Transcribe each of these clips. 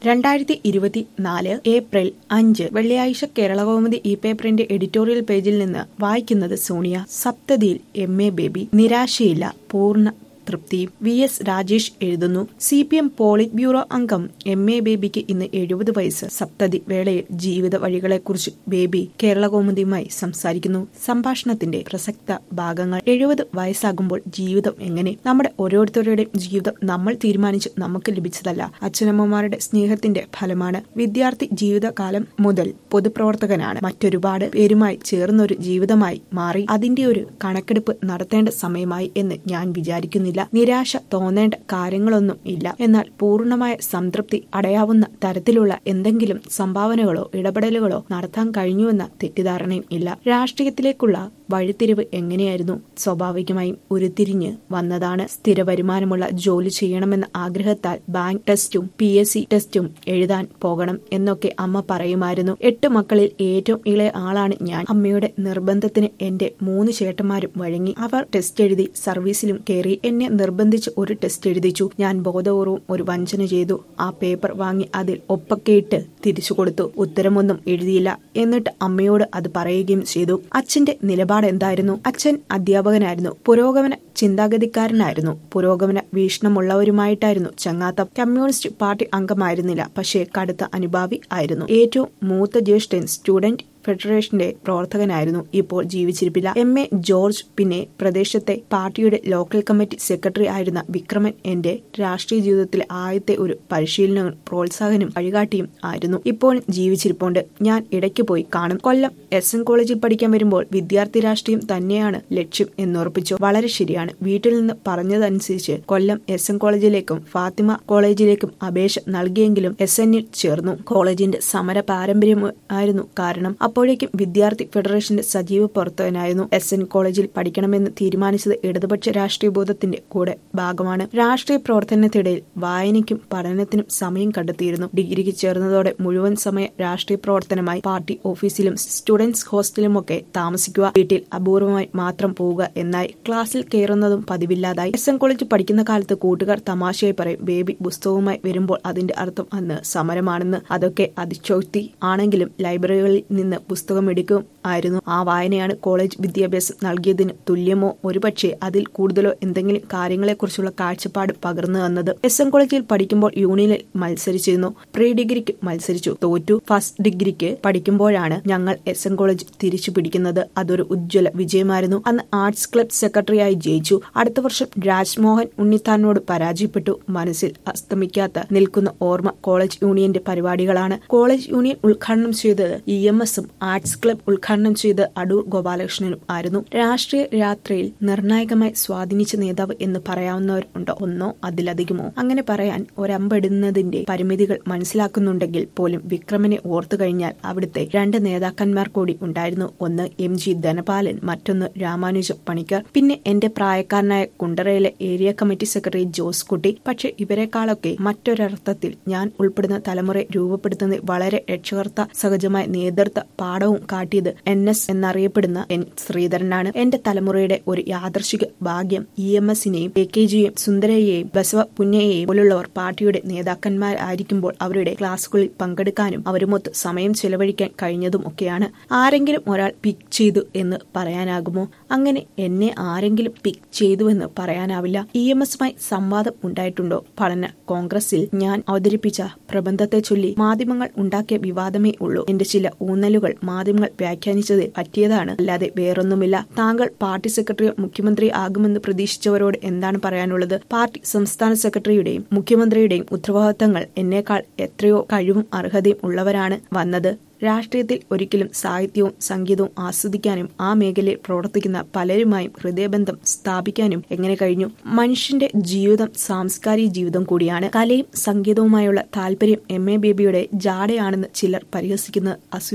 രണ്ടായിരത്തി ഇരുപത്തിനാല് ഏപ്രിൽ അഞ്ച് വെള്ളിയാഴ്ച കേരളകൗമുദി ഈ പേപ്പറിന്റെ എഡിറ്റോറിയൽ പേജിൽ നിന്ന് വായിക്കുന്നത് സോണിയ സപ്തതിയിൽ എം എ ബേബി നിരാശയില്ല പൂർണ്ണ തൃപ്തിയും വി എസ് രാജേഷ് എഴുതുന്നു C P M politburo അംഗം എം എ ബേബിക്ക് ഇന്ന് എഴുപത് വയസ്സ് സപ്തതി വേളയിൽ ജീവിത വഴികളെക്കുറിച്ച് ബേബി കേരള കൗമുദിയുമായി സംസാരിക്കുന്നു സംഭാഷണത്തിന്റെ പ്രസക്ത ഭാഗങ്ങൾ എഴുപത് വയസ്സാകുമ്പോൾ ജീവിതം എങ്ങനെ നമ്മുടെ ഓരോരുത്തരുടെയും ജീവിതം നമ്മൾ തീരുമാനിച്ച് നമുക്ക് ലഭിച്ചതല്ല അച്ഛനമ്മമാരുടെ സ്നേഹത്തിന്റെ ഫലമാണ് വിദ്യാർത്ഥി ജീവിതകാലം മുതൽ പൊതുപ്രവർത്തകനാണ് മറ്റൊരുപാട് പേരുമായി ചേർന്നൊരു ജീവിതമായി മാറി അതിന്റെ ഒരു കണക്കെടുപ്പ് നടത്തേണ്ട സമയമായി എന്ന് ഞാൻ വിചാരിക്കുന്നില്ല നിരാശ തോന്നേണ്ട കാര്യങ്ങളൊന്നും ഇല്ല എന്നാൽ പൂർണ്ണമായ സംതൃപ്തി അടയാവുന്ന തരത്തിലുള്ള എന്തെങ്കിലും സംഭാവനകളോ ഇടപെടലുകളോ നടത്താൻ കഴിഞ്ഞുവെന്ന തെറ്റിദ്ധാരണയും ഇല്ല രാഷ്ട്രീയത്തിലേക്കുള്ള വഴിത്തിരിവ് എങ്ങനെയായിരുന്നു സ്വാഭാവികമായും ഉരുത്തിരിഞ്ഞ് വന്നതാണ് സ്ഥിര വരുമാനമുള്ള ജോലി ചെയ്യണമെന്ന ആഗ്രഹത്താൽ ബാങ്ക് ടെസ്റ്റും പി എസ് സി ടെസ്റ്റും എഴുതാൻ പോകണം എന്നൊക്കെ അമ്മ പറയുമായിരുന്നു എട്ട് മക്കളിൽ ഏറ്റവും ഇളയ ആളാണ് ഞാൻ അമ്മയുടെ നിർബന്ധത്തിന് എന്റെ മൂന്ന് ചേട്ടന്മാരും വഴങ്ങി അവർ ടെസ്റ്റ് എഴുതി സർവീസിലും കയറി എന്നെ നിർബന്ധിച്ച് ഒരു ടെസ്റ്റ് എഴുതിച്ചു ഞാൻ ബോധപൂർവം ഒരു വഞ്ചന ചെയ്തു ആ പേപ്പർ വാങ്ങി അതിൽ ഒപ്പൊക്കെ ഇട്ട് തിരിച്ചു കൊടുത്തു ഉത്തരമൊന്നും എഴുതിയില്ല എന്നിട്ട് അമ്മയോട് അത് പറയുകയും ചെയ്തു അച്ഛന്റെ നിലപാട് എന്തായിരുന്നു അച്ഛൻ അധ്യാപകനായിരുന്നു പുരോഗമന ചിന്താഗതിക്കാരനായിരുന്നു പുരോഗമന വീക്ഷണമുള്ളവരുമായിട്ടായിരുന്നു ചങ്ങാത്തം കമ്മ്യൂണിസ്റ്റ് പാർട്ടി അംഗമായിരുന്നില്ല പക്ഷേ കടുത്ത അനുഭാവി ആയിരുന്നു ഏറ്റവും മൂത്ത ജ്യേഷ്ഠൻ സ്റ്റുഡന്റ് ഫെഡറേഷന്റെ പ്രവർത്തകനായിരുന്നു ഇപ്പോൾ ജീവിച്ചിരിപ്പില്ല എം എ ജോർജ് പിന്നെ പ്രദേശത്തെ പാർട്ടിയുടെ ലോക്കൽ കമ്മിറ്റി സെക്രട്ടറി ആയിരുന്ന വിക്രമൻ എന്റെ രാഷ്ട്രീയ ജീവിതത്തിലെ ആദ്യത്തെ ഒരു പരിശീലനവും പ്രോത്സാഹനം വഴികാട്ടിയും ആയിരുന്നു ഇപ്പോഴും ജീവിച്ചിരിപ്പുണ്ട് ഞാൻ ഇടയ്ക്ക് പോയി കാണും കൊല്ലം എസ് എൻ കോളേജിൽ പഠിക്കാൻ വരുമ്പോൾ വിദ്യാർത്ഥി രാഷ്ട്രീയം തന്നെയാണ് ലക്ഷ്യം എന്നുറപ്പിച്ചു വളരെ ശരിയാണ് വീട്ടിൽ നിന്ന് പറഞ്ഞതനുസരിച്ച് കൊല്ലം എസ് എൻ കോളേജിലേക്കും ഫാത്തിമ കോളേജിലേക്കും അപേക്ഷ നൽകിയെങ്കിലും എസ് എന്നിൽ ചേർന്നു കോളേജിന്റെ സമര പാരമ്പര്യമായിരുന്നു കാരണം അപ്പോഴേക്കും വിദ്യാർത്ഥി ഫെഡറേഷന്റെ സജീവ പ്രവർത്തകനായിരുന്നു എസ് എൻ കോളേജിൽ പഠിക്കണമെന്ന് തീരുമാനിച്ചത് ഇടതുപക്ഷ രാഷ്ട്രീയ ബോധത്തിന്റെ കൂടെ ഭാഗമാണ് രാഷ്ട്രീയ പ്രവർത്തനത്തിനിടയിൽ വായനയ്ക്കും പഠനത്തിനും സമയം കണ്ടെത്തിയിരുന്നു ഡിഗ്രിക്ക് ചേർന്നതോടെ മുഴുവൻ സമയ രാഷ്ട്രീയ പ്രവർത്തനമായി പാർട്ടി ഓഫീസിലും സ്റ്റുഡൻസ് ഹോസ്റ്റലിലുമൊക്കെ താമസിക്കുക വീട്ടിൽ അപൂർവമായി മാത്രം പോവുക എന്നായി ക്ലാസ്സിൽ കയറുന്നതും പതിവില്ലാതായി എസ് എൻ കോളേജ് പഠിക്കുന്ന കാലത്ത് കൂട്ടുകാർ തമാശയായി പറയും ബേബി പുസ്തകവുമായി വരുമ്പോൾ അതിന്റെ അർത്ഥം അന്ന് സമരമാണെന്ന് അതൊക്കെ അതിശോക്തി ആണെങ്കിലും ലൈബ്രറികളിൽ നിന്ന് പുസ്തകം എടുക്കും ആയിരുന്നു ആ വായനയാണ് കോളേജ് വിദ്യാഭ്യാസം നൽകിയതിന് തുല്യമോ ഒരുപക്ഷെ അതിൽ കൂടുതലോ എന്തെങ്കിലും കാര്യങ്ങളെക്കുറിച്ചുള്ള കാഴ്ചപ്പാട് പകർന്നു തന്നത് എസ് എൻ കോളേജിൽ പഠിക്കുമ്പോൾ യൂണിയനിൽ മത്സരിച്ചിരുന്നു പ്രീ ഡിഗ്രിക്ക് മത്സരിച്ചു തോറ്റു ഫസ്റ്റ് ഡിഗ്രിക്ക് പഠിക്കുമ്പോഴാണ് ഞങ്ങൾ എസ് എൻ കോളേജ് തിരിച്ചു പിടിക്കുന്നത് അതൊരു ഉജ്ജ്വല വിജയമായിരുന്നു അന്ന് ആർട്സ് ക്ലബ് സെക്രട്ടറിയായി ജയിച്ചു അടുത്ത വർഷം രാജ്മോഹൻ ഉണ്ണിത്താനോട് പരാജയപ്പെട്ടു മനസ്സിൽ അസ്തമിക്കാത്ത നിൽക്കുന്ന ഓർമ്മ കോളേജ് യൂണിയന്റെ പരിപാടികളാണ് കോളേജ് യൂണിയൻ ഉദ്ഘാടനം ചെയ്തത് ഇ എം എസും ആർട്സ് ക്ലബ് ഉദ്ഘാടനം ചെയ്ത് അടൂർ ഗോപാലകൃഷ്ണനും ആയിരുന്നു രാഷ്ട്രീയ യാത്രയിൽ നിർണായകമായി സ്വാധീനിച്ച നേതാവ് എന്ന് പറയാവുന്നവരുണ്ടോ ഒന്നോ അതിലധികമോ അങ്ങനെ പറയാൻ ഒരമ്പെടുന്നതിന്റെ പരിമിതികൾ മനസ്സിലാക്കുന്നുണ്ടെങ്കിൽ പോലും വിക്രമനെ ഓർത്തു കഴിഞ്ഞാൽ അവിടുത്തെ രണ്ട് നേതാക്കന്മാർ കൂടി ഉണ്ടായിരുന്നു ഒന്ന് എം ജി ധനപാലൻ മറ്റൊന്ന് രാമാനുജം പണിക്കർ പിന്നെ എന്റെ പ്രായക്കാരനായ കുണ്ടറയിലെ area committee secretary Josekutty പക്ഷെ ഇവരെക്കാളൊക്കെ മറ്റൊരർത്ഥത്തിൽ ഞാൻ ഉൾപ്പെടുന്ന തലമുറയെ രൂപപ്പെടുത്തുന്നത് വളരെ രക്ഷകർത്ത സഹജമായ നേതൃത്വ പാഠവും കാട്ടിയത് എൻ എസ് എന്നറിയപ്പെടുന്ന എൻ ശ്രീധരനാണ് എന്റെ തലമുറയുടെ ഒരു യാദർശിക ഭാഗ്യം ഇ എം എസിനെയും എ കെ ജിയെയും സുന്ദരയെയും ബസവ പുന്നയെയും പോലുള്ളവർ പാർട്ടിയുടെ നേതാക്കന്മാരായിരിക്കുമ്പോൾ അവരുടെ ക്ലാസുകളിൽ പങ്കെടുക്കാനും അവരുമൊത്ത് സമയം ചെലവഴിക്കാൻ കഴിഞ്ഞതും ഒക്കെയാണ് ആരെങ്കിലും ഒരാൾ പിക്ക് ചെയ്തു എന്ന് പറയാനാകുമോ അങ്ങനെ എന്നെ ആരെങ്കിലും പിക്ക് ചെയ്തുവെന്ന് പറയാനാവില്ല ഇ എം എസുമായി സംവാദം ഉണ്ടായിട്ടുണ്ടോ പഠന കോൺഗ്രസിൽ ഞാൻ അവതരിപ്പിച്ച പ്രബന്ധത്തെ ചൊല്ലി മാധ്യമങ്ങൾ ഉണ്ടാക്കിയ വിവാദമേ ഉള്ളൂ എന്റെ ചില ഊന്നലുകൾ മാധ്യമങ്ങൾ വ്യാഖ്യാനിച്ചതിൽ പറ്റിയതാണ് അല്ലാതെ വേറൊന്നുമില്ല താങ്കൾ പാർട്ടി സെക്രട്ടറിയോ മുഖ്യമന്ത്രി ആകുമെന്ന് പ്രതീക്ഷിച്ചവരോട് എന്താണ് പറയാനുള്ളത് പാർട്ടി സംസ്ഥാന സെക്രട്ടറിയുടെയും മുഖ്യമന്ത്രിയുടെയും ഉത്തരവാദിത്തങ്ങൾ എന്നേക്കാൾ എത്രയോ കഴിവും അർഹതയും ഉള്ളവരാണ് വന്നത് രാഷ്ട്രീയത്തിൽ ഒരിക്കലും സാഹിത്യവും സംഗീതവും ആസ്വദിക്കാനും ആ മേഖലയിൽ പ്രവർത്തിക്കുന്ന പലരുമായും ഹൃദയബന്ധം സ്ഥാപിക്കാനും എങ്ങനെ കഴിഞ്ഞു മനുഷ്യന്റെ ജീവിതം സാംസ്കാരിക ജീവിതം കൂടിയാണ് കലയും സംഗീതവുമായുള്ള താല്പര്യം എം എ ബേബിയുടെ ജാടയാണെന്ന് ചിലർ പരിഹസിക്കുന്നത് അസൂയയിൽ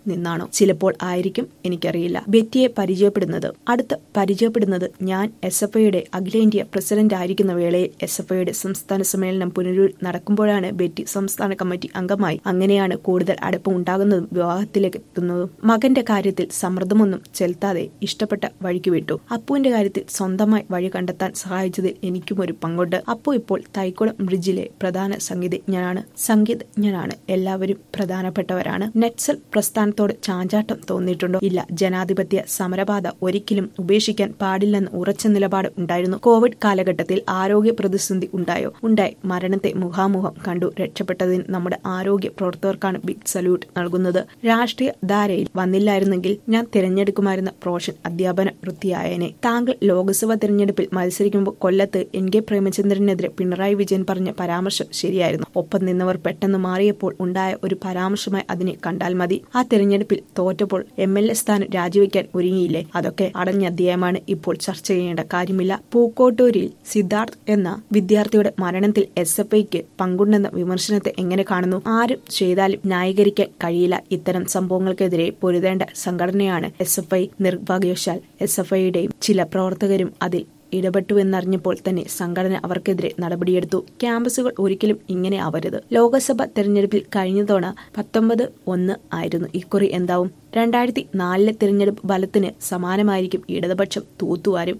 നിന്നാണോ ചിലപ്പോൾ ആയിരിക്കും എനിക്കറിയില്ല ബെറ്റിയെ പരിചയപ്പെടുന്നത് അടുത്ത് പരിചയപ്പെടുന്നത് ഞാൻ എസ് എഫ് ഐയുടെ അഖിലേന്ത്യാ പ്രസിഡന്റ് ആയിരിക്കുന്ന വേളയിൽ എസ് എഫ് ഐയുടെ സംസ്ഥാന സമ്മേളനം പുനരൂർ നടക്കുമ്പോഴാണ് ബെറ്റി സംസ്ഥാന കമ്മിറ്റി അംഗമായി അങ്ങനെയാണ് കൂടുതൽ അടുപ്പം ഉണ്ടാകുന്നതും വിവാഹത്തിലേക്ക് എത്തുന്നതും മകന്റെ കാര്യത്തിൽ സമ്മർദ്ദമൊന്നും ചെലുത്താതെ ഇഷ്ടപ്പെട്ട വഴിക്ക് വിട്ടു അപ്പുവിന്റെ കാര്യത്തിൽ സ്വന്തമായി വഴി കണ്ടെത്താൻ സഹായിച്ചതിൽ എനിക്കും ഒരു പങ്കുണ്ട് അപ്പു ഇപ്പോൾ തൈക്കുളം ബ്രിഡ്ജിലെ പ്രധാന സംഗീതജ്ഞനാണ് സംഗീതജ്ഞനാണ് എല്ലാവരും പ്രധാനപ്പെട്ടവരാണ് നെറ്റ്സൽ പ്രസ്ഥാനത്തോട് ചാഞ്ചാട്ടം തോന്നിയിട്ടുണ്ടോ ഇല്ല ജനാധിപത്യ സമരപാത ഒരിക്കലും ഉപേക്ഷിക്കാൻ പാടില്ലെന്ന് ഉറച്ച നിലപാട് ഉണ്ടായിരുന്നു കോവിഡ് കാലഘട്ടത്തിൽ ആരോഗ്യ പ്രതിസന്ധി ഉണ്ടായോ ഉണ്ടായി മരണത്തെ മുഖാമുഖം കണ്ടു രക്ഷപ്പെട്ടതിന് നമ്മുടെ ആരോഗ്യ പ്രവർത്തകർക്കാണ് ബിഗ് സല്യൂട്ട് നൽകുന്നത് രാഷ്ട്രീയ ധാരയിൽ വന്നില്ലായിരുന്നെങ്കിൽ ഞാൻ തിരഞ്ഞെടുക്കുമായിരുന്ന പ്രൊഫഷൻ അധ്യാപന വൃത്തിയായേനെ താങ്കൾ ലോക്സഭാ തിരഞ്ഞെടുപ്പിൽ മത്സരിക്കുമ്പോൾ കൊല്ലത്ത് എൻ കെ പ്രേമചന്ദ്രനെതിരെ പിണറായി വിജയൻ പറഞ്ഞ പരാമർശം ശരിയായിരുന്നു ഒപ്പം നിന്നവർ പെട്ടെന്ന് മാറിയപ്പോൾ ഉണ്ടായ ഒരു പരാമർശമായി അതിനെ കണ്ടാൽ മതി ആ തിരഞ്ഞെടുപ്പിൽ തോറ്റപ്പോൾ എം എൽ എ സ്ഥാനം രാജിവെക്കാൻ ഒരുങ്ങിയില്ലേ അതൊക്കെ അടഞ്ഞ അധ്യായമാണ് ഇപ്പോൾ ചർച്ച ചെയ്യേണ്ട കാര്യമില്ല പൂക്കോട്ടൂരിൽ സിദ്ധാർത്ഥ് എന്ന വിദ്യാർത്ഥിയുടെ മരണത്തിൽ എസ് എഫ് ഐക്ക് പങ്കുണ്ടെന്ന വിമർശനത്തെ എങ്ങനെ കാണുന്നു ആരും ചെയ്താലും ന്യായീകരിക്കാൻ കഴിയില്ല ഇത്തരം സംഭവങ്ങൾക്കെതിരെ പൊരുതേണ്ട സംഘടനയാണ് എസ് എഫ് ഐ നിർഭാഗ്യവശാൽ എസ് എഫ് ഐയുടെയും ചില പ്രവർത്തകരും അതിൽ ഇടപെട്ടുവെന്നറിഞ്ഞപ്പോൾ തന്നെ സംഘടന അവർക്കെതിരെ നടപടിയെടുത്തു ക്യാമ്പസുകൾ ഒരിക്കലും ഇങ്ങനെ ആവരുത് ലോക്സഭ തെരഞ്ഞെടുപ്പിൽ കഴിഞ്ഞ തവണ പത്തൊമ്പത് ഒന്ന് ആയിരുന്നു ഇക്കുറി എന്താവും രണ്ടായിരത്തി നാലിലെ തിരഞ്ഞെടുപ്പ് ഫലത്തിന് സമാനമായിരിക്കും ഇടതുപക്ഷം തൂത്തുവാരും